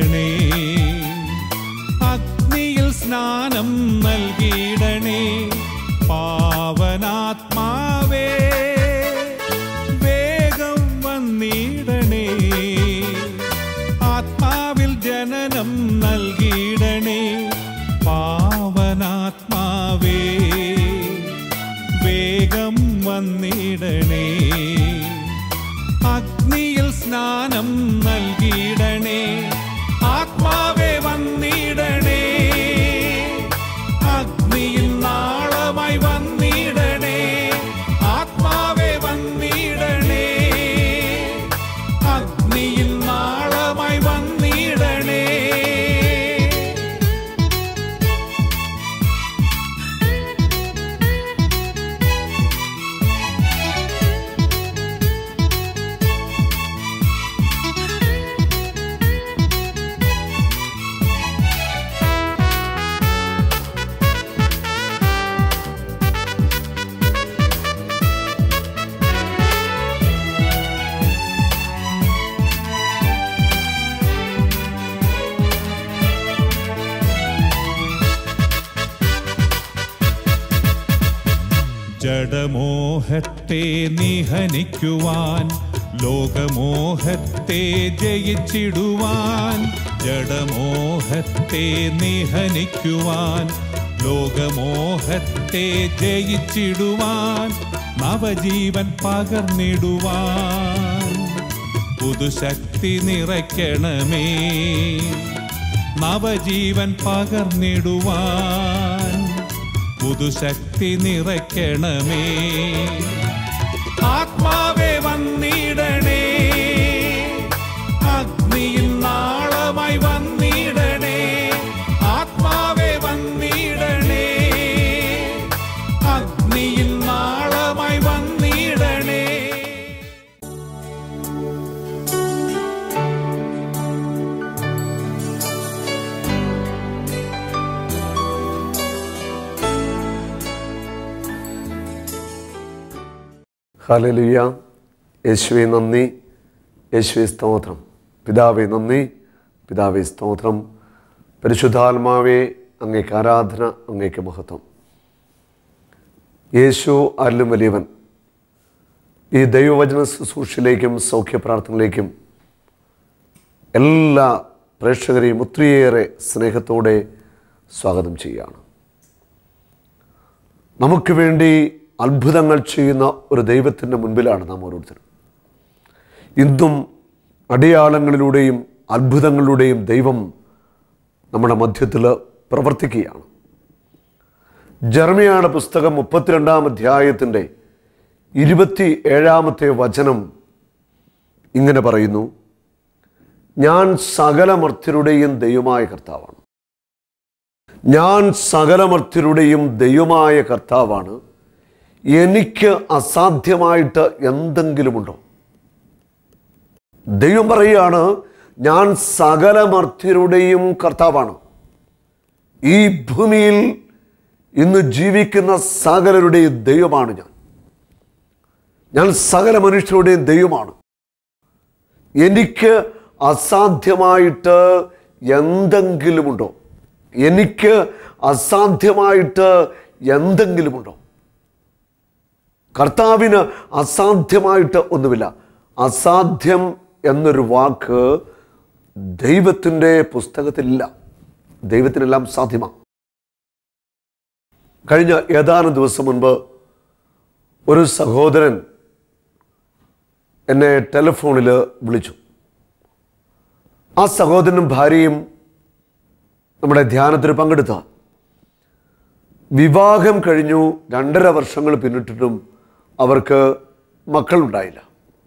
വന്നിടണേ അഗ്നിയിൽ സ്നാനം നൽകിയിടണേ പാവനാത്മാവേ വേഗം വന്നിടണേ ആത്മാവിൽ ജനനം നൽകിയിടണേ പാവനാത്മാവേ വേഗം വന്നിടണേ അഗ്നിയിൽ സ്നാനം നൽകിയിടണേ ആത്മാവേ വന്നിടണേ അഗ്നിയിൽ നാളമായി വന്നിടണേ ആത്മാവേ വന്നിടണേ അഗ്നിയിൽ നാളമായി വന്നിടണേ ജഡമോഹത്തെ നിഹനിക്കുവാൻ ലോകമോഹത്തെ ജയിച്ചിടുവാൻ ജഡമോഹത്തെ നിഹനിക്കുവാൻ ലോകമോഹത്തെ ജയിച്ചിടുവാൻ നവജീവൻ പകർന്നിടുവാൻ പുതുശക്തി നിറയ്ക്കണമേ നവജീവൻ പകർന്നിടുവാൻ പുതുശക്തി നിറയ്ക്കണമേ ആത്മാവേ വന്നിടണേ അഗ്നിയിൽ നാളമായി വന്നിടണേ ആത്മാവേ വന്നിടണേ അഗ്നിയിൽ നാളമായി വന്നിടണേ ഹലലുയ യേശുവെ നന്ദി യേശുവെ സ്തോത്രം പിതാവെ നന്ദി പിതാവെ സ്തോത്രം പരിശുദ്ധാത്മാവെ അങ്ങേക്ക് ആരാധന അങ്ങേക്ക് മഹത്വം യേശു അല്ലും വലിയവൻ ഈ ദൈവവചന ശുശ്രൂഷയിലേക്കും സൗഖ്യ പ്രാർത്ഥനയിലേക്കും എല്ലാ പ്രേക്ഷകരെയും ഒത്തിരിയേറെ സ്നേഹത്തോടെ സ്വാഗതം ചെയ്യുകയാണ് നമുക്ക് വേണ്ടി അത്ഭുതങ്ങൾ ചെയ്യുന്ന ഒരു ദൈവത്തിൻ്റെ മുൻപിലാണ് നാം ഓരോരുത്തരും ഇന്നും അടയാളങ്ങളിലൂടെയും അത്ഭുതങ്ങളിലൂടെയും ദൈവം നമ്മുടെ മധ്യത്തിൽ പ്രവർത്തിക്കുകയാണ് ജർമിയാണ് പുസ്തകം മുപ്പത്തിരണ്ടാം അധ്യായത്തിൻ്റെ ഇരുപത്തി ഏഴാമത്തെ വചനം ഇങ്ങനെ പറയുന്നു ഞാൻ സകലമർത്യരുടെയും ദൈവമായ കർത്താവാണ് ഞാൻ സകലമർത്യരുടെയും ദൈവമായ കർത്താവാണ് എനിക്ക് അസാധ്യമായിട്ട് എന്തെങ്കിലുമുണ്ടോ ദൈവം പറയുകയാണ് ഞാൻ സകലമർത്യരുടെയും കർത്താവാണ് ഈ ഭൂമിയിൽ ഇന്ന് ജീവിക്കുന്ന സകലരുടെയും ദൈവമാണ് ഞാൻ ഞാൻ സകല മനുഷ്യരുടെയും ദൈവമാണ് എനിക്ക് അസാധ്യമായിട്ട് എന്തെങ്കിലുമുണ്ടോ എനിക്ക് അസാധ്യമായിട്ട് എന്തെങ്കിലുമുണ്ടോ കർത്താവിന് അസാധ്യമായിട്ട് ഒന്നുമില്ല അസാധ്യം എന്നൊരു വാക്ക് ദൈവത്തിൻ്റെ പുസ്തകത്തിലില്ല ദൈവത്തിനെല്ലാം സാധ്യമാണ് കഴിഞ്ഞ ഏതാനും ദിവസം മുൻപ് ഒരു സഹോദരൻ എന്നെ ടെലിഫോണിൽ വിളിച്ചു ആ സഹോദരനും ഭാര്യയും നമ്മുടെ ധ്യാനത്തിന് പങ്കെടുത്ത വിവാഹം കഴിഞ്ഞു രണ്ടര വർഷങ്ങൾ പിന്നിട്ടിട്ടും അവർക്ക് മക്കളുണ്ടായില്ല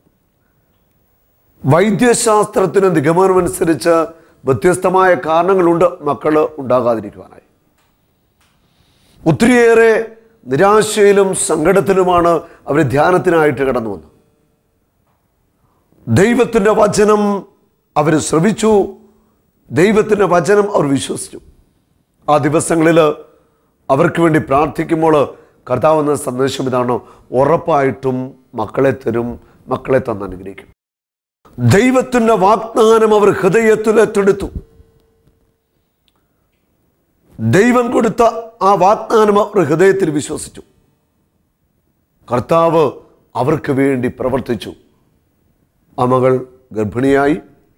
വൈദ്യശാസ്ത്രത്തിന് നിഗമനമനുസരിച്ച് വ്യത്യസ്തമായ കാരണങ്ങളുണ്ട് മക്കൾ ഉണ്ടാകാതിരിക്കുവാനായി ഒത്തിരിയേറെ നിരാശയിലും സങ്കടത്തിലുമാണ് അവർ ധ്യാനത്തിനായിട്ട് കടന്നു വന്നത് ദൈവത്തിൻ്റെ വചനം അവർ ശ്രവിച്ചു ദൈവത്തിൻ്റെ വചനം അവർ വിശ്വസിച്ചു ആ ദിവസങ്ങളിൽ അവർക്ക് വേണ്ടി പ്രാർത്ഥിക്കുമ്പോൾ കർത്താവ് എന്ന സന്ദേശം ഇതാണ് ഉറപ്പായിട്ടും മക്കളെ തരും മക്കളെ തന്ന് അനുഗ്രഹിക്കും ദൈവത്തിൻ്റെ വാഗ്ദാനം അവർ ഹൃദയത്തിൽ ഏറ്റെടുത്തു ദൈവം കൊടുത്ത ആ വാഗ്ദാനം അവർ ഹൃദയത്തിൽ വിശ്വസിച്ചു കർത്താവ് അവർക്ക് വേണ്ടി പ്രവർത്തിച്ചു ആ മകൾ ഗർഭിണിയായി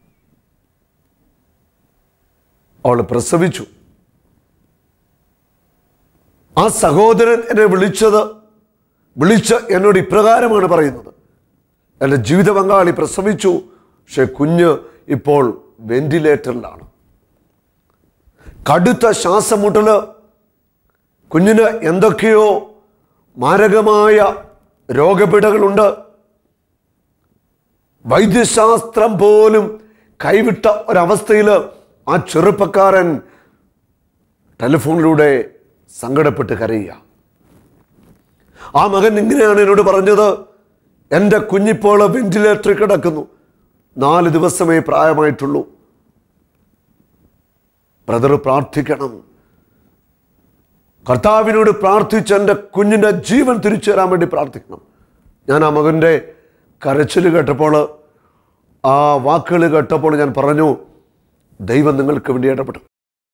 അവൾ പ്രസവിച്ചു ആ സഹോദരൻ എന്നെ വിളിച്ചത് വിളിച്ച് എന്നോട് ഇപ്രകാരമാണ് പറയുന്നത് എൻ്റെ ജീവിത പങ്കാളി പ്രസവിച്ചു പക്ഷെ കുഞ്ഞ് ഇപ്പോൾ വെന്റിലേറ്ററിലാണ് കടുത്ത ശ്വാസമുട്ടല് കുഞ്ഞിന് എന്തൊക്കെയോ മാരകമായ രോഗപീഠകളുണ്ട് വൈദ്യശാസ്ത്രം പോലും കൈവിട്ട ഒരവസ്ഥയിൽ ആ ചെറുപ്പക്കാരൻ ടെലിഫോണിലൂടെ സങ്കടപ്പെട്ട് കരയുക ആ മകൻ ഇങ്ങനെയാണ് എന്നോട് പറഞ്ഞത് എൻ്റെ കുഞ്ഞിപ്പോൾ വെന്റിലേറ്ററിൽ കിടക്കുന്നു നാല് ദിവസമേ പ്രായമായിട്ടുള്ളൂ ബ്രദർ പ്രാർത്ഥിക്കണം കർത്താവിനോട് പ്രാർത്ഥിച്ച് എൻ്റെ കുഞ്ഞിൻ്റെ ജീവൻ തിരിച്ചു തരാൻ വേണ്ടി പ്രാർത്ഥിക്കണം ഞാൻ ആ മകൻ്റെ കരച്ചിൽ കേട്ടപ്പോൾ ആ വാക്കുകൾ കേട്ടപ്പോൾ ഞാൻ പറഞ്ഞു ദൈവം നിങ്ങൾക്ക് വേണ്ടി ഇടപെടും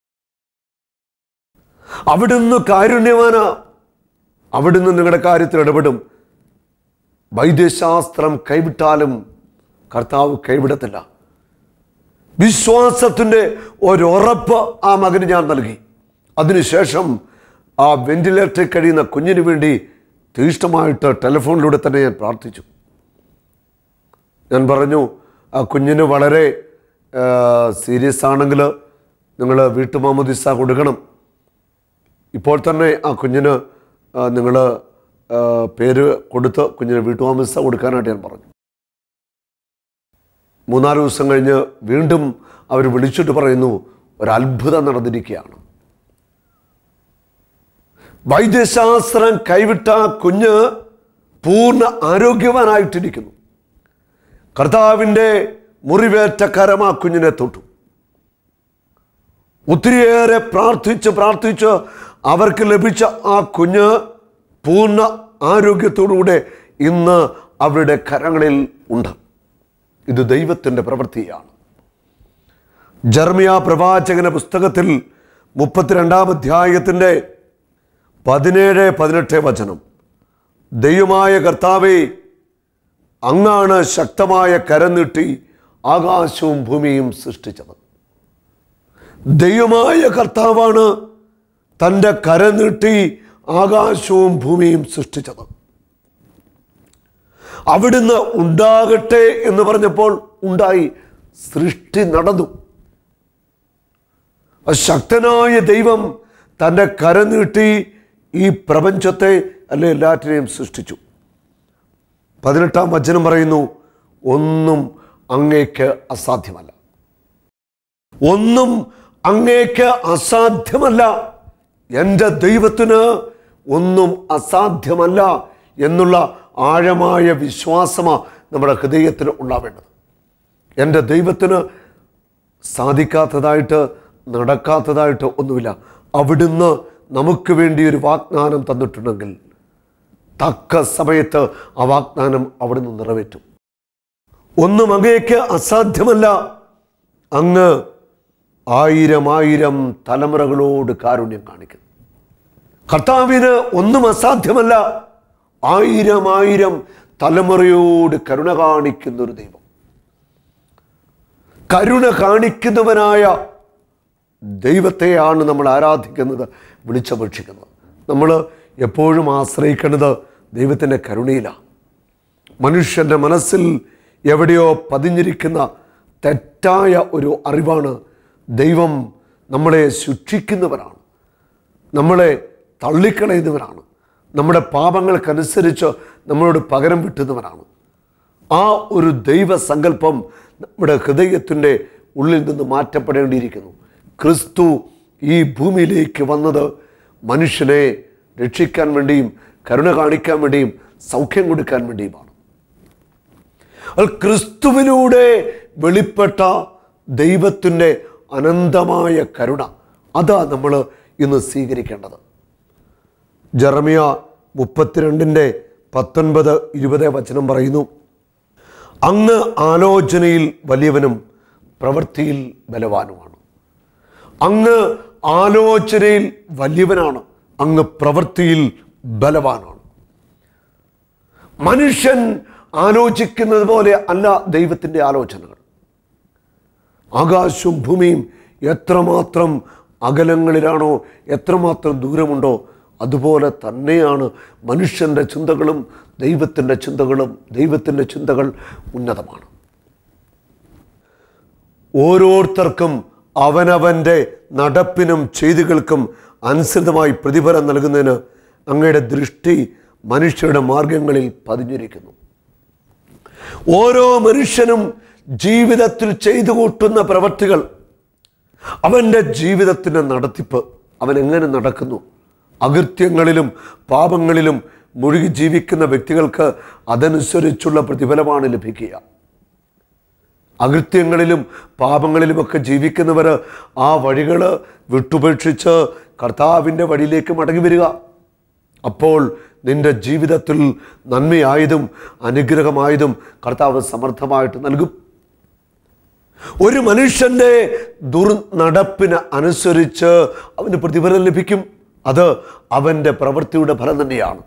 അവിടുന്ന് കാരുണ്യവാന അവിടുന്ന് നിങ്ങളുടെ കാര്യത്തിൽ ഇടപെടും വൈദ്യശാസ്ത്രം കൈവിട്ടാലും കർത്താവ് കൈവിടത്തില്ല വിശ്വാസത്തിൻ്റെ ഒരുറപ്പ് ആ മകന് ഞാൻ നൽകി അതിനുശേഷം ആ വെന്റിലേറ്ററിൽ കഴിയുന്ന കുഞ്ഞിന് വേണ്ടി തീഷ്ണമായിട്ട് ടെലിഫോണിലൂടെ തന്നെ ഞാൻ പ്രാർത്ഥിച്ചു ഞാൻ പറഞ്ഞു ആ കുഞ്ഞിന് വളരെ സീരിയസ് ആണെങ്കിൽ നിങ്ങൾ വീട്ടുമാമദിസ കൊടുക്കണം ഇപ്പോൾ തന്നെ ആ കുഞ്ഞിന് നിങ്ങൾ പേര് കൊടുത്ത് കുഞ്ഞിന് വീട്ടുമാമദിസ കൊടുക്കാനായിട്ട് ഞാൻ പറഞ്ഞു മൂന്നാല് ദിവസം കഴിഞ്ഞ് വീണ്ടും അവർ വിളിച്ചിട്ട് പറയുന്നു ഒരു അത്ഭുതം നടന്നിരിക്കുകയാണ് വൈദ്യശാസ്ത്രം കൈവിട്ട ആ കുഞ്ഞ് പൂർണ്ണ ആരോഗ്യവാനായിട്ടിരിക്കുന്നു കർത്താവിൻ്റെ മുറിവേറ്റ കരം ആ കുഞ്ഞിനെ തൊട്ടു ഒത്തിരിയേറെ പ്രാർത്ഥിച്ച് പ്രാർത്ഥിച്ച് അവർക്ക് ലഭിച്ച ആ കുഞ്ഞ് പൂർണ്ണ ആരോഗ്യത്തോടുകൂടെ ഇന്ന് അവരുടെ കരങ്ങളിൽ ഉണ്ട് ഇത് ദൈവത്തിൻ്റെ പ്രവൃത്തിയാണ് ജർമിയ പ്രവാചകന പുസ്തകത്തിൽ മുപ്പത്തിരണ്ടാം അധ്യായത്തിൻ്റെ പതിനേഴ് പതിനെട്ട് വചനം ദൈവമായ കർത്താവെ അങ്ങാണ് ശക്തമായ കരം നീട്ടി ആകാശവും ഭൂമിയും സൃഷ്ടിച്ചത് ദൈവമായ കർത്താവാണ് തൻ്റെ കരം നീട്ടി ആകാശവും ഭൂമിയും സൃഷ്ടിച്ചത് അവിടുന്ന് ഉണ്ടാകട്ടെ എന്ന് പറഞ്ഞപ്പോൾ ഉണ്ടായി സൃഷ്ടി നടന്നു ആ ശക്തനായ ദൈവം തൻ്റെ കരം നീട്ടി ഈ പ്രപഞ്ചത്തെ അല്ലെ എല്ലാറ്റിനെയും സൃഷ്ടിച്ചു പതിനെട്ടാം വചനം പറയുന്നു ഒന്നും അങ്ങേക്ക് അസാധ്യമല്ല ഒന്നും അങ്ങേക്ക് അസാധ്യമല്ല എൻ്റെ ദൈവത്തിന് ഒന്നും അസാധ്യമല്ല എന്നുള്ള ആഴമായ വിശ്വാസമാണ് നമ്മുടെ ഹൃദയത്തിന് ഉണ്ടാവേണ്ടത് എൻ്റെ ദൈവത്തിന് സാധിക്കാത്തതായിട്ട് നടക്കാത്തതായിട്ട് ഒന്നുമില്ല അവിടുന്ന് നമുക്ക് വേണ്ടി ഒരു വാഗ്ദാനം തന്നിട്ടുണ്ടെങ്കിൽ തക്ക സമയത്ത് ആ വാഗ്ദാനം അവിടുന്ന് നിറവേറ്റും ഒന്നും അങ്ങേക്ക് അസാധ്യമല്ല അങ്ങ് ആയിരം ആയിരം തലമുറകളോട് കാരുണ്യം കാണിക്കുന്നു കർത്താവിന് ഒന്നും അസാധ്യമല്ല ആയിരം ആയിരം തലമുറയോട് കരുണ കാണിക്കുന്ന ഒരു ദൈവം കരുണ കാണിക്കുന്നവനായ ദൈവത്തെയാണ് നമ്മൾ ആരാധിക്കുന്നത് വിളിച്ചപേക്ഷിക്കുന്നത് നമ്മൾ എപ്പോഴും ആശ്രയിക്കുന്നത് ദൈവത്തിൻ്റെ കരുണയിലാണ് മനുഷ്യൻ്റെ മനസ്സിൽ എവിടെയോ പതിഞ്ഞിരിക്കുന്ന തെറ്റായ ഒരു അറിവാണ് ദൈവം നമ്മളെ ശിക്ഷിക്കുന്നവരാണ് നമ്മളെ തള്ളിക്കളയുന്നവരാണ് നമ്മുടെ പാപങ്ങൾക്കനുസരിച്ച് നമ്മളോട് പകരം വിട്ടുന്നവരാണ് ആ ഒരു ദൈവസങ്കല്പം നമ്മുടെ ഹൃദയത്തിൻ്റെ ഉള്ളിൽ നിന്ന് മാറ്റപ്പെടേണ്ടിയിരിക്കുന്നു ക്രിസ്തു ഈ ഭൂമിയിലേക്ക് വന്നത് മനുഷ്യനെ രക്ഷിക്കാൻ വേണ്ടിയും കരുണ കാണിക്കാൻ വേണ്ടിയും സൗഖ്യം കൊടുക്കാൻ വേണ്ടിയുമാണ് അത് ക്രിസ്തുവിലൂടെ വെളിപ്പെട്ട ദൈവത്തിൻ്റെ അനന്തമായ കരുണ അതാ നമ്മൾ ഇന്ന് സ്വീകരിക്കേണ്ടത് ജെറമിയ മുപ്പത്തിരണ്ടിൻ്റെ പത്തൊൻപത് ഇരുപത് വചനം പറയുന്നു അങ്ങ് ആലോചനയിൽ വലിയവനും പ്രവൃത്തിയിൽ ബലവാനുമാണ് അങ്ങ് ആലോചനയിൽ വലിയവനാണ് അങ്ങ് പ്രവൃത്തിയിൽ ബലവാനാണ് മനുഷ്യൻ ആലോചിക്കുന്നത് പോലെ അല്ല ദൈവത്തിൻ്റെ ആലോചനകൾ ആകാശവും ഭൂമിയും എത്രമാത്രം അകലങ്ങളിലാണോ എത്രമാത്രം ദൂരമുണ്ടോ അതുപോലെ തന്നെയാണ് മനുഷ്യൻ്റെ ചിന്തകളും ദൈവത്തിൻ്റെ ചിന്തകളും ദൈവത്തിൻ്റെ ചിന്തകൾ ഉന്നതമാണ് ഓരോരുത്തർക്കും അവനവൻ്റെ നടപ്പിനും ചെയ്തികൾക്കും അനുസൃതമായി പ്രതിഫലം നൽകുന്നതിന് അങ്ങയുടെ ദൃഷ്ടി മനുഷ്യരുടെ മാർഗങ്ങളിൽ പതിഞ്ഞിരിക്കുന്നു ഓരോ മനുഷ്യനും ജീവിതത്തിൽ ചെയ്തു കൂട്ടുന്ന പ്രവർത്തികൾ അവൻ്റെ ജീവിതത്തിൻ്റെ നടത്തിപ്പ് അവൻ എങ്ങനെ നടക്കുന്നു അകൃത്യങ്ങളിലും പാപങ്ങളിലും മുഴുകി ജീവിക്കുന്ന വ്യക്തികൾക്ക് അതനുസരിച്ചുള്ള പ്രതിഫലമാണ് ലഭിക്കുക അകൃത്യങ്ങളിലും പാപങ്ങളിലുമൊക്കെ ജീവിക്കുന്നവർ ആ വഴികൾ വിട്ടുപേക്ഷിച്ച് കർത്താവിൻ്റെ വഴിയിലേക്ക് മടങ്ങി വരിക അപ്പോൾ നിന്റെ ജീവിതത്തിൽ നന്മയായതും അനുഗ്രഹമായതും കർത്താവ് സമർത്ഥമായിട്ട് നൽകും ഒരു മനുഷ്യന്റെ ദുർനടപ്പിന് അനുസരിച്ച് അവന് പ്രതിഫലം ലഭിക്കും അത് അവൻ്റെ പ്രവൃത്തിയുടെ ഫലം തന്നെയാണ്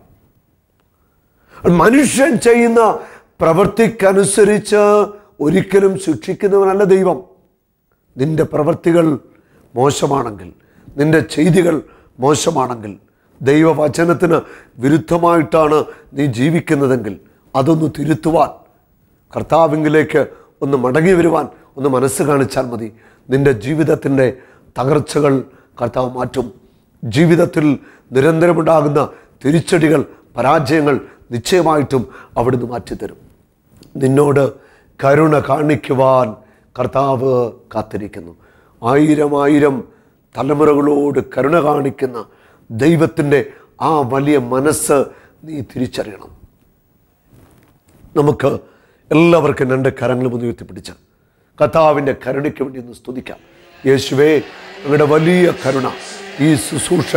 മനുഷ്യൻ ചെയ്യുന്ന പ്രവൃത്തിക്കനുസരിച്ച് ഒരിക്കലും ശിക്ഷിക്കുന്നവനല്ല ദൈവം നിന്റെ പ്രവൃത്തികൾ മോശമാണെങ്കിൽ നിന്റെ ചെയ്തികൾ മോശമാണെങ്കിൽ ദൈവവചനത്തിന് വിരുദ്ധമായിട്ടാണ് നീ ജീവിക്കുന്നതെങ്കിൽ അതൊന്ന് തിരുത്തുവാൻ കർത്താവിങ്കിലേക്ക് ഒന്ന് മടങ്ങി വരുവാൻ ഒന്ന് മനസ്സ് കാണിച്ചാൽ മതി നിന്റെ ജീവിതത്തിൻ്റെ തകർച്ചകൾ കർത്താവ് മാറ്റും ജീവിതത്തിൽ നിരന്തരമുണ്ടാകുന്ന തിരിച്ചടികൾ പരാജയങ്ങൾ നിശ്ചയമായിട്ടും അവിടുന്ന് മാറ്റിത്തരും നിന്നോട് കരുണ കാണിക്കുവാൻ കർത്താവ് കാത്തിരിക്കുന്നു ആയിരം ആയിരം തലമുറകളോട് കരുണ കാണിക്കുന്ന ദൈവത്തിൻ്റെ ആ വലിയ മനസ്സ് നീ തിരിച്ചറിയണം നമുക്ക് എല്ലാവർക്കും രണ്ട് കരങ്ങളും ഒന്ന് ഉയർത്തിപ്പിടിച്ച് കർത്താവിൻ്റെ കരുണയ്ക്ക് വേണ്ടി ഒന്ന് സ്തുതിക്കാം യേശുവേ അങ്ങയുടെ വലിയ കരുണ ഈ ശുശ്രൂഷ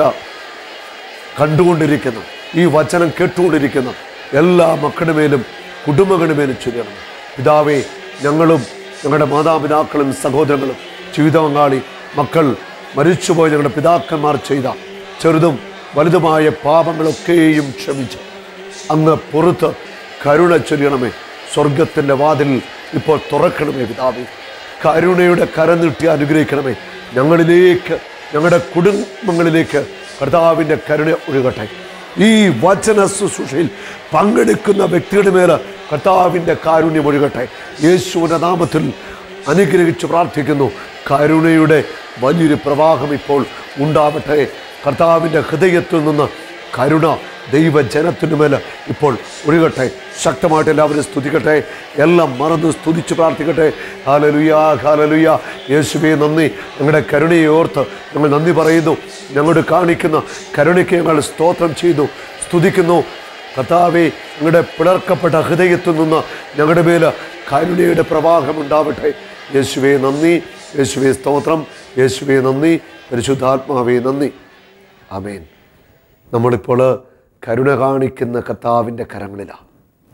കണ്ടുകൊണ്ടിരിക്കുന്ന ഈ വചനം കേട്ടുകൊണ്ടിരിക്കുന്ന എല്ലാ മക്കളുടെ മേലും കുടുംബങ്ങളുടെ മേലും ചൊല്ലണം പിതാവേ ഞങ്ങളും ഞങ്ങളുടെ മാതാപിതാക്കളും സഹോദരങ്ങളും ജീവിത പങ്കാളി മക്കൾ മരിച്ചുപോയ ഞങ്ങളുടെ പിതാക്കന്മാർ ചെയ്ത ചെറുതും വലുതുമായ പാപങ്ങളൊക്കെയും ക്ഷമിച്ച് അങ്ങ് പുറത്ത് കരുണ ചൊല്ലണമേ സ്വർഗത്തിൻ്റെ വാതിൽ ഇപ്പോൾ തുറക്കണമേ പിതാവേ കരുണയുടെ കരം നീട്ടി അനുഗ്രഹിക്കണമേ ഞങ്ങളിലേക്ക് ഞങ്ങളുടെ കുടുംബങ്ങളിലേക്ക് കർത്താവിൻ്റെ കരുണ ഒഴുകട്ടെ ഈ വചന ശുശ്രൂഷയിൽ പങ്കെടുക്കുന്ന വ്യക്തിയുടെ മേൽ കർത്താവിൻ്റെ കാരുണ്യം ഒഴുകട്ടെ യേശുവിൻ്റെ നാമത്തിൽ അനുഗ്രഹിച്ച് പ്രാർത്ഥിക്കുന്നു കരുണയുടെ വലിയൊരു പ്രവാഹം ഇപ്പോൾ ഉണ്ടാവട്ടെ കർത്താവിൻ്റെ ഹൃദയത്തിൽ നിന്ന് കരുണ ദൈവജനത്തിനു മേൽ ഇപ്പോൾ ഒഴുകട്ടെ ശക്തമായിട്ട് എല്ലാവരും സ്തുതിക്കട്ടെ എല്ലാം മറന്ന് സ്തുതിച്ച് പ്രാർത്ഥിക്കട്ടെ ഹാലലുയ ഹാലലുയ യേശുവെ നന്ദി ഞങ്ങളുടെ കരുണയെ ഓർത്ത് ഞങ്ങൾ നന്ദി പറയുന്നു ഞങ്ങളുടെ കാണിക്കുന്ന കരുണയ്ക്ക് ഞങ്ങൾ സ്തോത്രം ചെയ്തു സ്തുതിക്കുന്നു കർത്താവെ ഞങ്ങളുടെ പിളർക്കപ്പെട്ട ഹൃദയത്തിൽ നിന്ന് ഞങ്ങളുടെ മേൽ കരുണയുടെ പ്രവാഹം ഉണ്ടാവട്ടെ യേശുവെ നന്ദി യേശുവെ സ്തോത്രം യേശുവെ നന്ദി പരിശുദ്ധാത്മാവേ നന്ദി ആമേൻ നമ്മളിപ്പോൾ കരുണ കാണിക്കുന്ന കർത്താവിൻ്റെ കരങ്ങളിലാണ്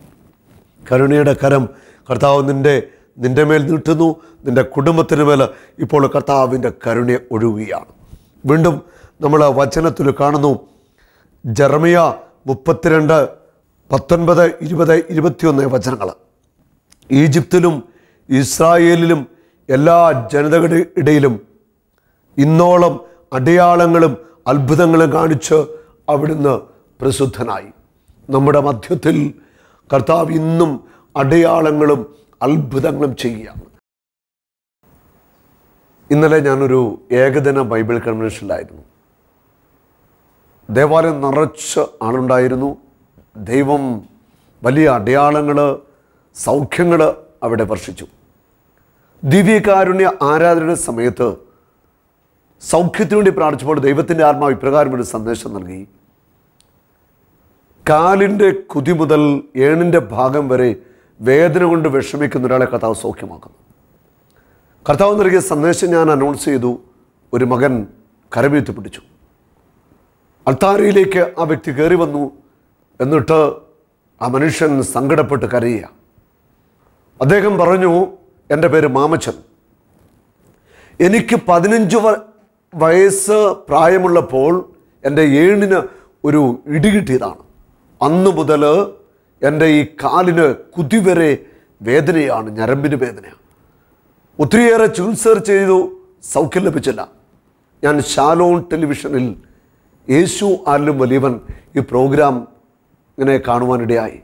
കരുണയുടെ കരം കർത്താവ് നിൻ്റെ നിൻ്റെ മേൽ നീട്ടുന്നു നിൻ്റെ കുടുംബത്തിന് മേൽ ഇപ്പോൾ കർത്താവിൻ്റെ കരുണ ഒഴുകുകയാണ് വീണ്ടും നമ്മൾ വചനത്തിൽ കാണുന്നു ജർമിയ മുപ്പത്തിരണ്ട് പത്തൊൻപത് ഇരുപത് ഇരുപത്തിയൊന്ന് വചനങ്ങൾ ഈജിപ്തിലും ഇസ്രായേലിലും എല്ലാ ജനതകളുടെ ഇടയിലും ഇന്നോളം അടയാളങ്ങളും അത്ഭുതങ്ങളും കാണിച്ച് അവിടുന്ന് പ്രസിദ്ധനായി നമ്മുടെ മധ്യത്തിൽ കർത്താവ് ഇന്നും അടയാളങ്ങളും അത്ഭുതങ്ങളും ചെയ്യുകയാണ് ഇന്നലെ ഞാനൊരു ഏകദിന ബൈബിൾ കൺവെൻഷനിലായിരുന്നു ദേവാലയം നിറച്ച് ആളുണ്ടായിരുന്നു ദൈവം വലിയ അടയാളങ്ങൾ സൗഖ്യങ്ങൾ അവിടെ വർഷിച്ചു ദിവ്യകാരുണ്യ ആരാധനയുടെ സമയത്ത് സൗഖ്യത്തിനു വേണ്ടി പ്രാർത്ഥിച്ചപ്പോൾ ദൈവത്തിൻ്റെ ആത്മാവ് ഇപ്രകാരം ഒരു സന്ദേശം നൽകി കാലിൻ്റെ കുതി മുതൽ ഏണിൻ്റെ ഭാഗം വരെ വേദന കൊണ്ട് വിഷമിക്കുന്ന ഒരാളെ കർത്താവ് സൗഖ്യമാക്കുന്നു കർത്താവ് നൽകിയ സന്ദേശം ഞാൻ അനൗൺസ് ചെയ്തു ഒരു മകൻ കരവീഴ്ത്തി പിടിച്ചു അൾത്താരയിലേക്ക് ആ വ്യക്തി കയറി വന്നു എന്നിട്ട് ആ മനുഷ്യൻ സങ്കടപ്പെട്ട് കരയുക അദ്ദേഹം പറഞ്ഞു എൻ്റെ പേര് മാമച്ചൻ എനിക്ക് പതിനഞ്ച് വ വയസ്സ് പ്രായമുള്ളപ്പോൾ എൻ്റെ ഏണിന് ഒരു ഇടികിട്ടിയതാണ് അന്ന് മുതൽ എൻ്റെ ഈ കാലിന് കുതിവരെ വേദനയാണ് ഞരമ്പിന് വേദനയാണ് ഒത്തിരിയേറെ ചികിത്സ ചെയ്തു സൗഖ്യം ലഭിച്ചില്ല ഞാൻ ഷാലോൺ ടെലിവിഷനിൽ യേശു ആരിലും വലിയവൻ ഈ പ്രോഗ്രാം ഇങ്ങനെ കാണുവാനിടയായി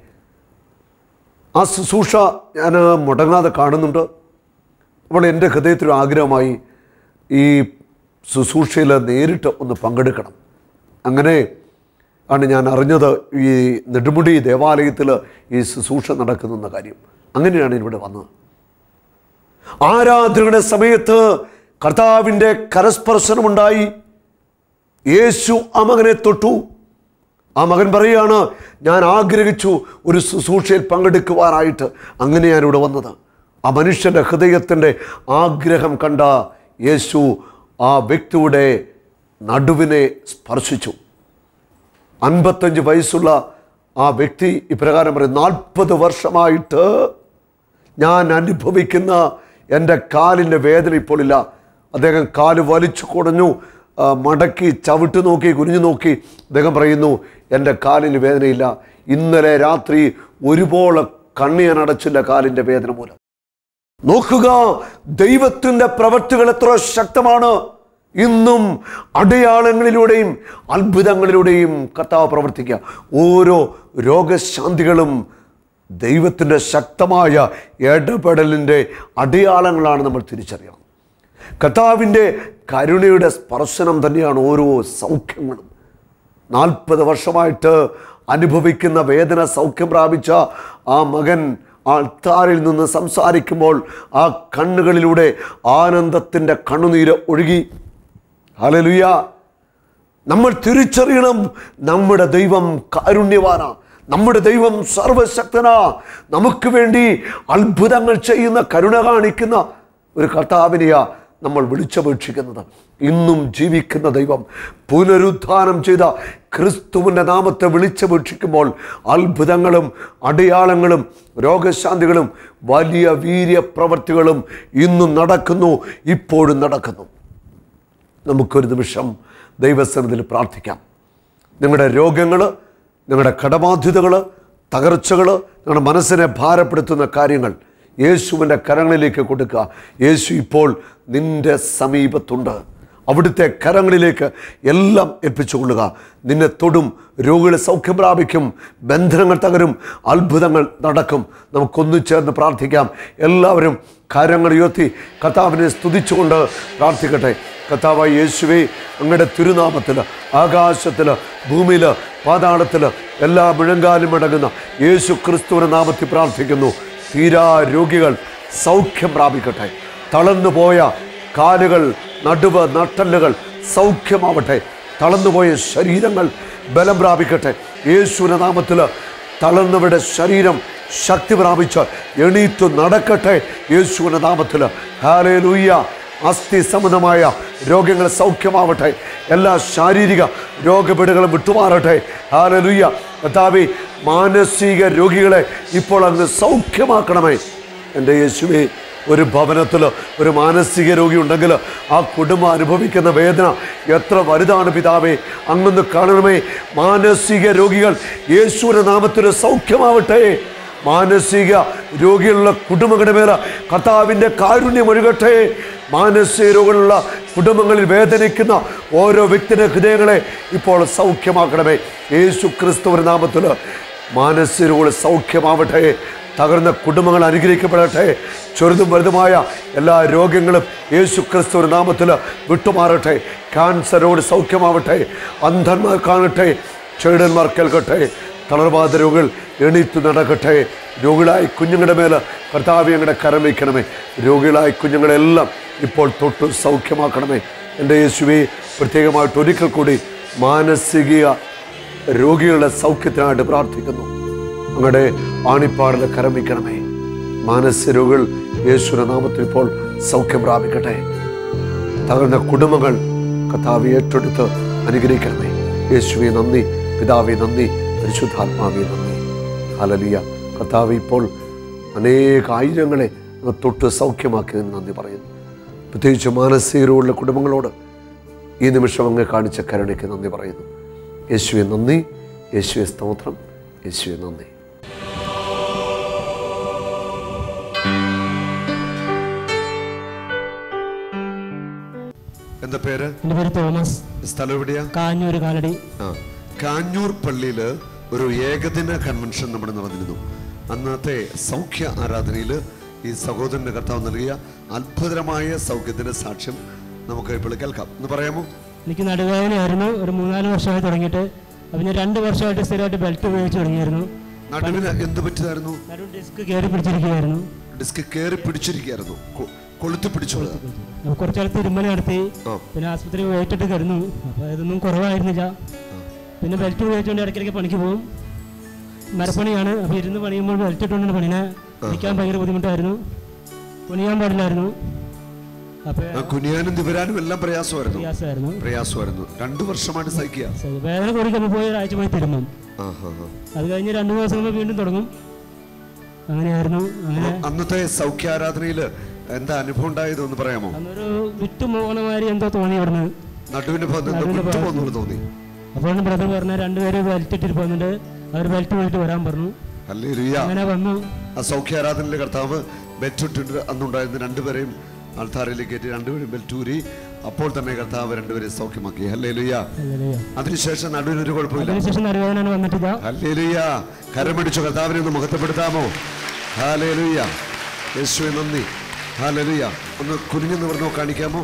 ആ ശുശ്രൂഷ ഞാൻ മുടങ്ങാതെ കാണുന്നുണ്ട് അപ്പോൾ എൻ്റെ ഹൃദയത്തിൽ ആഗ്രഹമായി ഈ ശുശ്രൂഷയിൽ നേരിട്ട് ഒന്ന് പങ്കെടുക്കണം അങ്ങനെ ആണ് ഞാൻ അറിഞ്ഞത് ഈ നെടുമുടി ദേവാലയത്തിൽ ഈ ശുശ്രൂഷ നടക്കുന്നെന്ന കാര്യം അങ്ങനെയാണ് ഇവിടെ വന്നത് ആരാധനയുടെ സമയത്ത് കർത്താവിൻ്റെ കരസ്പർശനമുണ്ടായി യേശു ആ മകനെ തൊട്ടു ആ മകൻ പറയുകയാണ് ഞാൻ ആഗ്രഹിച്ചു ഒരു ശുശ്രൂഷയിൽ പങ്കെടുക്കുവാനായിട്ട് അങ്ങനെ ഞാൻ ഇവിടെ വന്നത് ആ മനുഷ്യൻ്റെ ഹൃദയത്തിൻ്റെ ആഗ്രഹം കണ്ട യേശു ആ വ്യക്തിയുടെ നടുവിനെ സ്പർശിച്ചു അൻപത്തഞ്ച് വയസ്സുള്ള ആ വ്യക്തി ഇപ്രകാരം പറയും നാൽപ്പത് വർഷമായിട്ട് ഞാൻ അനുഭവിക്കുന്ന എൻ്റെ കാലിൻ്റെ വേദന ഇപ്പോൾ ഇല്ല അദ്ദേഹം കാല് വലിച്ചു കുടഞ്ഞു ആ, മടക്കി ചവിട്ട് നോക്കി കുനിഞ്ഞു നോക്കി അദ്ദേഹം പറയുന്നു എൻ്റെ കാലിന് വേദനയില്ല ഇന്നലെ രാത്രി ഒരുപോലെ കണ്ണ് ഞാൻ അടച്ചില്ല കാലിൻ്റെ വേദന മൂലം നോക്കുക ദൈവത്തിൻ്റെ പ്രവൃത്തികൾ എത്ര ശക്തമാണ് ഇന്നും അടയാളങ്ങളിലൂടെയും അത്ഭുതങ്ങളിലൂടെയും കർത്താവ് പ്രവർത്തിക്കുക ഓരോ രോഗശാന്തികളും ദൈവത്തിൻ്റെ ശക്തമായ ഇടപെടലിൻ്റെ അടയാളങ്ങളാണ് നമ്മൾ തിരിച്ചറിയണം കർത്താവിൻ്റെ കരുണയുടെ സ്പർശനം തന്നെയാണ് ഓരോ സൗഖ്യങ്ങളും നാൽപ്പത് വർഷമായിട്ട് അനുഭവിക്കുന്ന വേദന സൗഖ്യം പ്രാപിച്ച ആ മകൻ ആൾത്താരിൽ നിന്ന് സംസാരിക്കുമ്പോൾ ആ കണ്ണുകളിലൂടെ ആനന്ദത്തിൻ്റെ കണ്ണുനീര് ഒഴുകി ഹലലുയ നമ്മൾ തിരിച്ചറിയണം നമ്മുടെ ദൈവം കാരുണ്യവാനാ നമ്മുടെ ദൈവം സർവശക്തനാ നമുക്ക് വേണ്ടി അത്ഭുതങ്ങൾ ചെയ്യുന്ന കരുണ കാണിക്കുന്ന ഒരു കർത്താവിനെയാ നമ്മൾ വിളിച്ചപേക്ഷിക്കുന്നത് ഇന്നും ജീവിക്കുന്ന ദൈവം പുനരുദ്ധാനം ചെയ്ത ക്രിസ്തുവിൻ്റെ നാമത്തെ വിളിച്ചപേക്ഷിക്കുമ്പോൾ അത്ഭുതങ്ങളും അടയാളങ്ങളും രോഗശാന്തികളും വലിയ വീര്യപ്രവർത്തികളും ഇന്നും നടക്കുന്നു ഇപ്പോഴും നടക്കുന്നു നമുക്കൊരു നിമിഷം ദൈവസന്നിധിയിൽ പ്രാർത്ഥിക്കാം നിങ്ങളുടെ രോഗങ്ങൾ നിങ്ങളുടെ കടബാധ്യതകൾ തകർച്ചകൾ നിങ്ങളുടെ മനസ്സിനെ ഭാരപ്പെടുത്തുന്ന കാര്യങ്ങൾ യേശുവിൻ്റെ കരങ്ങളിലേക്ക് കൊടുക്കുക യേശു ഇപ്പോൾ നിന്റെ സമീപത്തുണ്ട് അവിടുത്തെ കരങ്ങളിലേക്ക് എല്ലാം ഏൽപ്പിച്ചുകൊള്ളുക നിന്നെ തൊടും രോഗികളെ സൗഖ്യം പ്രാപിക്കും ബന്ധനങ്ങൾ തകരും അത്ഭുതങ്ങൾ നടക്കും നമുക്കൊന്നു ചേർന്ന് പ്രാർത്ഥിക്കാം എല്ലാവരും കരങ്ങൾ ഉയർത്തി കർത്താവിനെ സ്തുതിച്ചുകൊണ്ട് പ്രാർത്ഥിക്കട്ടെ കർത്താവായ യേശുവേ അങ്ങയുടെ തിരുനാമത്തിൽ ആകാശത്തിൽ ഭൂമിയിൽ പാതാളത്തിൽ എല്ലാ മുഴങ്കാലും അടങ്ങുന്ന യേശു ക്രിസ്തുവിൻ്റെ നാമത്തിൽ പ്രാർത്ഥിക്കുന്നു തീരാ രോഗികൾ സൗഖ്യം പ്രാപിക്കട്ടെ തളർന്നുപോയ കാലുകൾ നടുവ് നട്ടല്ലുകൾ സൗഖ്യമാവട്ടെ തളർന്നുപോയ ശരീരങ്ങൾ ബലം പ്രാപിക്കട്ടെ യേശുവിൻ്റെ നാമത്തിൽ തളർന്നവരുടെ ശരീരം ശക്തി പ്രാപിച്ച് എണീറ്റു നടക്കട്ടെ യേശുവിൻ്റെ നാമത്തിൽ ഹാലേ അസ്ഥി സംബന്ധമായ രോഗങ്ങൾ സൗഖ്യമാവട്ടെ എല്ലാ ശാരീരിക രോഗപീഠകളും വിട്ടുമാറട്ടെ ഹാലലുയ്യ കർത്താവേ മാനസിക രോഗികളെ ഇപ്പോൾ അങ്ങ് സൗഖ്യമാക്കണമേ എൻ്റെ യേശുവേ ഒരു ഭവനത്തിൽ ഒരു മാനസിക രോഗി ഉണ്ടെങ്കിൽ ആ കുടുംബം അനുഭവിക്കുന്ന വേദന എത്ര വലുതാണ് പിതാവേ അങ്ങൊന്ന് കാണണമേ മാനസിക രോഗികൾ യേശുവിൻ്റെ നാമത്തിൽ സൗഖ്യമാവട്ടെ മാനസിക രോഗികളുള്ള കുടുംബങ്ങളുടെ മേല കർത്താവിൻ്റെ കാരുണ്യം ഒഴുകട്ടെ മാനസിക രോഗങ്ങളുള്ള കുടുംബങ്ങളിൽ വേദനിക്കുന്ന ഓരോ വ്യക്തിയുടെ ഹൃദയങ്ങളെ ഇപ്പോൾ സൗഖ്യമാക്കണമേ യേശു ക്രിസ്തുവിൻ്റെ നാമത്തിൽ മാനസിക രോഗങ്ങൾ സൗഖ്യമാവട്ടെ തകർന്ന കുടുംബങ്ങൾ അനുഗ്രഹിക്കപ്പെടട്ടെ ചെറുതും വലുതുമായ എല്ലാ രോഗങ്ങളും യേശു ക്രിസ്തുവിൻ്റെ നാമത്തിൽ വിട്ടുമാറട്ടെ ക്യാൻസറോട് സൗഖ്യമാവട്ടെ അന്ധന്മാർ കാണട്ടെ ചെടന്മാർ കേൾക്കട്ടെ തളർവാദ രോഗികൾ എണീറ്റ് നടക്കട്ടെ രോഗികളായ കുഞ്ഞുങ്ങളുടെ മേൽ കർത്താവ് ഞങ്ങളുടെ കരം വയ്ക്കണമേ രോഗികളായ കുഞ്ഞുങ്ങളെല്ലാം ഇപ്പോൾ തൊട്ട് സൗഖ്യമാക്കണമേ എൻ്റെ യേശുവെ പ്രത്യേകമായിട്ട് ഒരിക്കൽ കൂടി മാനസിക രോഗികളുടെ സൗഖ്യത്തിനായിട്ട് പ്രാർത്ഥിക്കുന്നു അങ്ങയുടെ ആണിപ്പാടിൽ കരം വയ്ക്കണമേ മാനസിക രോഗികൾ യേശുവിൻ്റെ നാമത്തിൽ ഇപ്പോൾ സൗഖ്യം പ്രാപിക്കട്ടെ തകർന്ന കുടുംബങ്ങൾ കർത്താവ് ഏറ്റെടുത്ത് അനുഗ്രഹിക്കണമേ യേശുവെ നന്ദി പിതാവെ നന്ദി പരിശുദ്ധാത്മാവെ നന്ദി ഹലലിയ കർത്താവ് ഇപ്പോൾ അനേക ആയിരങ്ങളെ അങ്ങ് തൊട്ട് സൗഖ്യമാക്കിയതിന് നന്ദി പറയുന്നു പ്രത്യേകിച്ച് മാനസികരോടുള്ള കുടുംബങ്ങളോട് ഈ നിമിഷം അങ്ങ് കാണിച്ച കരുണയ്ക്ക് നന്ദി പറയുന്നു യേശുവെ നന്ദി യേശുവെ സ്തോത്രം യേശുവെ നന്ദി എന്താ പേര് എൻ്റെ പേര് തോമസ് സ്ഥലം എവിടെയാ കാഞ്ഞൂര് കാലടി ആ കാഞ്ഞൂർ പള്ളിയിൽ ഒരു ഏകദിന കൺവെൻഷൻ നമ്മുടെ നടന്നിരുന്നു അന്നത്തെ സൗഖ്യ ആരാധനയിൽ ഈ സഹോദരന്റെ കർത്താവ് നൽകിയ അത്ഭുതകരമായ സൗഖ്യത്തിന്റെ സാക്ഷ്യം നമുക്ക് ഇപ്പോൾ കേൾക്കാം എന്ന് പറയാമോ എനിക്ക് നടുവേദനയായിരുന്നു ഒരു മൂന്നാല് വർഷമായി തുടങ്ങിയിട്ട് അപ്പം ഞാൻ രണ്ട് വർഷമായിട്ട് സ്ഥിരമായിട്ട് ബെൽറ്റ് ഉപയോഗിച്ച് തുടങ്ങിയായിരുന്നു നടുവിന് എന്ത് പറ്റിയതായിരുന്നു നടു ഡിസ്ക് കയറി പിടിച്ചിരിക്കുകയായിരുന്നു ഡിസ്ക് കയറി പിടിച്ചിരിക്കുകയായിരുന്നു കൊ- കൊളുത്തി പിടിച്ചോളൂ അപ്പോൾ കുറച്ച് കാലത്ത് തിരുമ്മൽ നടത്തി ആ. പിന്നെ ആശുപത്രി പോയിട്ടിട്ട് കിടന്നു അപ്പോൾ ഇതൊന്നും കുറവായിരുന്നില്ല പിന്നെ ബെൽറ്റ് ഉപയോഗിച്ചുകൊണ്ട് ഇടയ്ക്കിടയ്ക്ക് പണിക്ക് പോകും മരപ്പണിയാണ് അപ്പോൾ ഇരുന്ന് പണിയുമ്പോൾ ബെൽറ്റ് ഇട്ടുകൊണ്ടാണ് പണിനെ പിടിക്കാൻ ഭയങ്കര ബുദ്ധിമുട്ടായിരുന്നു പണിയാൻ പാടില്ലായിരുന്നു അപ്പോൾ ആ, കുനിയാനും നിവരാനും എല്ലാം പ്രയാസമായിരുന്നു പ്രയാസമായിരുന്നു പ്രയാസമായിരുന്നു രണ്ടു വർഷമായിട്ട് സഹിക്കുക ശരി, വേദന കൂടിക്കുമ്പോൾ പോയി ഒരാഴ്ച പോയി തിരുമ്മും ആ, ആ, ആ. അത് കഴിഞ്ഞ് രണ്ട് ദിവസം കഴിയുമ്പോൾ വീണ്ടും തുടങ്ങും അങ്ങനെയായിരുന്നു അങ്ങനെ അന്നത്തെ സൗഖ്യാരാധനയില് എന്താ അനുഭവം ഉണ്ടായത് എന്ന് പറയാമോ അന്നൊരു വിട്ടു പോകുന്ന മാതിരി എന്തോ തോന്നി ഇവിടുന്ന് നടുവിന് ഭാഗത്ത് എന്തോ നടുവിന് വിട്ടു ഭാഗത്ത്. പോകുന്നു തോന്നി അപ്പോഴാണ് ബ്രദർ പറഞ്ഞ രണ്ടുപേര് ബെൽറ്റ് ഇട്ടിട്ട് പോകുന്നുണ്ട് അവർ ബെൽറ്റ് പോയിട്ട് വരാൻ പറഞ്ഞു അല്ലേ ലുയ്യ അങ്ങനെ വന്നു ആ സൗഖ്യാരാധനയിലെ കർത്താവ് ബെറ്റിട്ടിട്ട് അന്നുണ്ടായിരുന്ന രണ്ടുപേരെയും ആൾത്താരയിലേക്ക് കയറ്റി രണ്ടുപേരും ബെൽറ്റൂരി അപ്പോൾ തന്നെ കർത്താവ് രണ്ടുപേരെ സൗഖ്യമാക്കി ഹല്ലേ ലുയ്യ ഹല്ലേലൂയ. അതിനുശേഷം നടുവിനൊരു കുഴപ്പമില്ല അതിനുശേഷം നടുവേദന വന്നിട്ടില്ല ഹല്ലേ ലുയ്യ കരമടിച്ചു കർത്താവിനെ ഒന്ന് മുഖത്തപ്പെടുത്താമോ ഹാലേ ലുയ്യ യേശുവെ നന്ദി ഹാലേ ലുയ്യ ഒന്ന് കുനിഞ്ഞു നിവർന്നോ കാണിക്കാമോ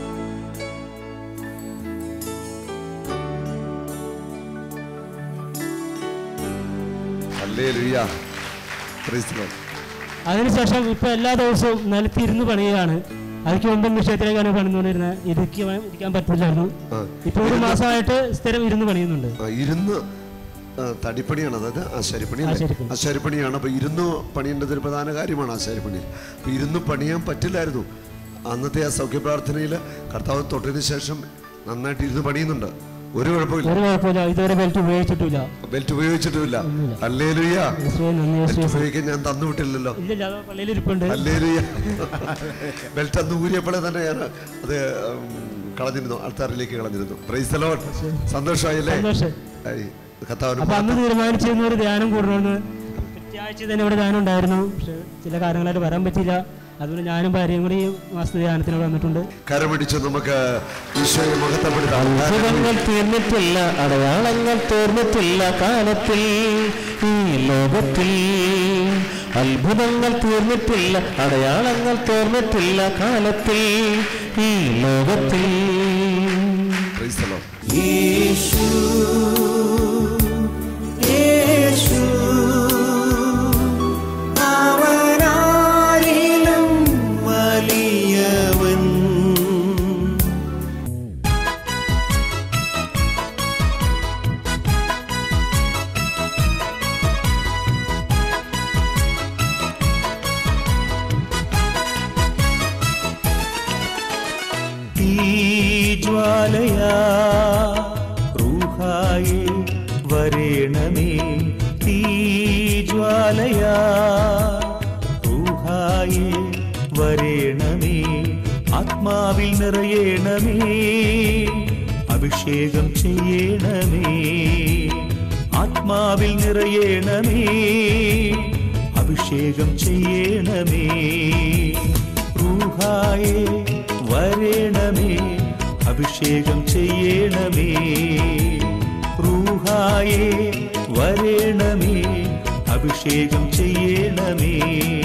ഹല്ലേ ലുയ്യ Praise the Lord. അതിനുശേഷം ഇപ്പൊ എല്ലാ ദിവസവും നിലത്തിരുന്ന് പണിയുകയാണ് അതിക്ക് മുമ്പ് വിഷയത്തിലേക്കാണ് പണിതുകൊണ്ടിരുന്നത് ഇരിക്കാൻ ഇരിക്കാൻ പറ്റില്ലായിരുന്നു ആ. ഇപ്പൊ ഒരു മാസമായിട്ട് സ്ഥിരം ഇരുന്ന് പണിയുന്നുണ്ട് ആ, ഇരുന്ന് ആ, തടിപ്പണിയാണ് അതായത് ആശാരിപ്പണി അല്ലേ? ആശാരിപ്പണി. ആശാരിപ്പണിയാണ് അപ്പോൾ ഇരുന്ന് പണിയേണ്ടത് ഒരു പ്രധാന കാര്യമാണ് ആശാരിപ്പണിയിൽ അപ്പോൾ ഇരുന്ന് പണിയാൻ പറ്റില്ലായിരുന്നു അന്നത്തെ ആ സൗഖ്യ പ്രാർത്ഥനയിൽ കർത്താവ് തൊട്ടതിന് ശേഷം നന്നായിട്ട് ഇരുന്ന് പണിയുന്നുണ്ട് ഒരു കുഴപ്പമില്ല ഒരു കുഴപ്പമില്ല ഇതുവരെ ബെൽറ്റ് ഉപയോഗിച്ചിട്ടില്ല ബെൽറ്റ് ഉപയോഗിച്ചിട്ടുമില്ല അല്ലേ ലുയ്യ യേശുവേ നന്ദി ബെൽറ്റ് യേശുവേ ഉപയോഗിക്കാൻ ഞാൻ തന്നു വിട്ടില്ലല്ലോ ഇല്ലില്ല അത് പള്ളിയിൽ ഇരിപ്പുണ്ട് അല്ലേ ലുയ്യ ബെൽറ്റ് അന്ന് ഊരിയപ്പോഴേ തന്നെ ഞാൻ അത് ഉം, കളഞ്ഞിരുന്നു ആൾത്താറിലേക്ക് കളഞ്ഞിരുന്നു പ്രൈസ് ലോട്ട് സന്തോഷമായില്ലേ സന്തോഷം ഐ, കർത്താവിന് അപ്പൊ അന്ന് തീരുമാനിച്ചിരുന്ന ഒരു ധ്യാനം കൂടണമെന്ന് കൃത്യമാഴ്ച തന്നെ ഇവിടെ ധ്യാനം ഉണ്ടായിരുന്നു പക്ഷെ ചില കാരണങ്ങളായിട്ട് വരാൻ പറ്റില്ല അതുകൊണ്ട് ഞാനും ഭാര്യയും കൂടി ഈ മാസത്തെ ധ്യാനത്തിന് ഇവിടെ വന്നിട്ടുണ്ട് കരമിടിച്ച് നമുക്ക് ഈശോയെ മഹത്വപ്പെടുത്താം അത്ഭുതങ്ങൾ തീർന്നിട്ടില്ല അടയാളങ്ങൾ തീർന്നിട്ടില്ല കാലത്തിൽ ഈ ലോകത്തിൽ അത്ഭുതങ്ങൾ തീർന്നിട്ടില്ല അടയാളങ്ങൾ തീർന്നിട്ടില്ല കാലത്തിൽ ഈ ലോകത്തിൽ Praise the Lord. യേശു യേശു അവനാരിലും വലിയവൻ തീജ്വാലയാ റൂഹായി വരേണമേ തീജ്വാലയാ റൂഹായി വരേണമേ ആത്മാവിൽ നിറയേണമേ അഭിഷേകം ചെയ്യണമേ ആത്മാവിൽ നിറയേണമേ അഭിഷേകം ചെയ്യണമേ റൂഹായേ വരേണമേ അഭിഷേകം ചെയ്യണമേ റൂഹായേ വരേണമേ അഭിഷേകം ചെയ്യണമേ